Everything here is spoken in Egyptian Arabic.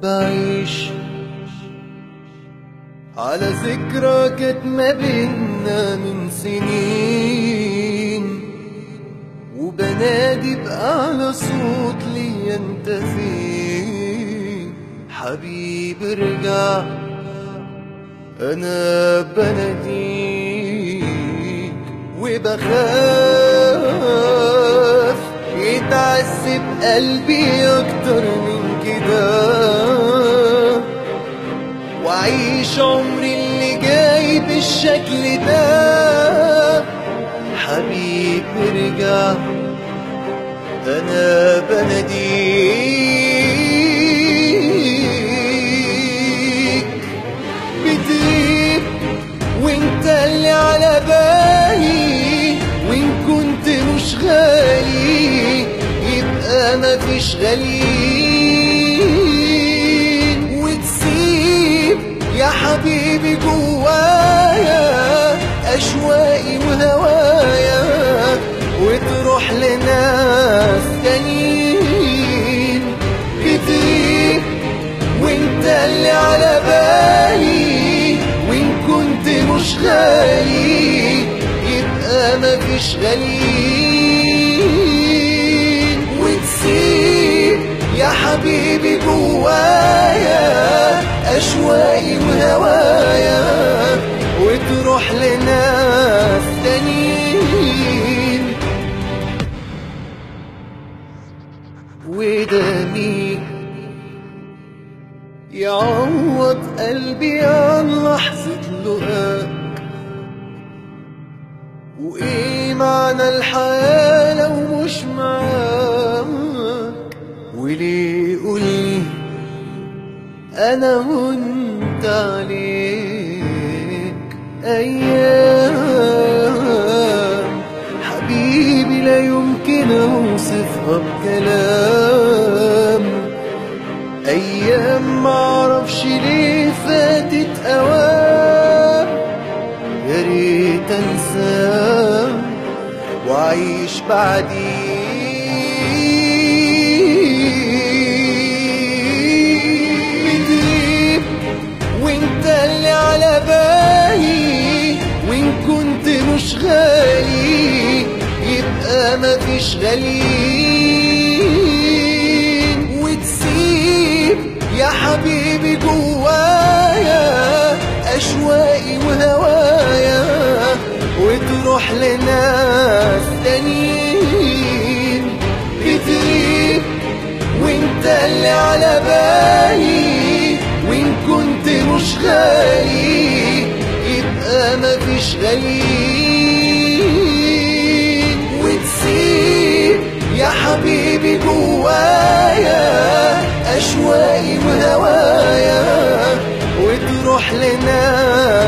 بعيش على ذكرى كانت ما بينا من سنين وبنادي بأعلى صوت ليا انت فين حبيب ارجع انا بناديك وبخاف يتعذب قلبي اكتر من كده وعيش عمري اللي جاي بالشكل ده حبيب ارجع انا بناديك بتغيب وانت اللي على بالي وان كنت مش غالي يبقى مفيش غاليين وتسيب يا حبيبي جوايا اشواقي وهوايا وتروح لناس تانيين بتغيب وانت اللي على بالي وان كنت مش غالي يبقى مفيش غاليين وتسيب يا حبيبي جوايا اشواقي وهوايا وتروح لناس تانيين وده مين يعوض قلبي عن لحظة لقاك وإيه معنى الحياة لو مش معاك وليه قولي أنا وأنت عليك أيام حبيبي لا يمكن أوصفها بكلام ايام معرفش ليه فاتت اوام يا ريت انساه واعيش بعديه بتغيب وانت اللي على بالي وان كنت مش غالي يبقى مفيش غاليين وتسيب يا حبيبي جوايا اشواقي وهوايا وتروح لناس تانيين بتغيب وانت اللي على بالي وان كنت مش غالي يبقى مفيش غاليين وتسيب يا حبيبي جوايا اشواقي وهوايا وتروح لناس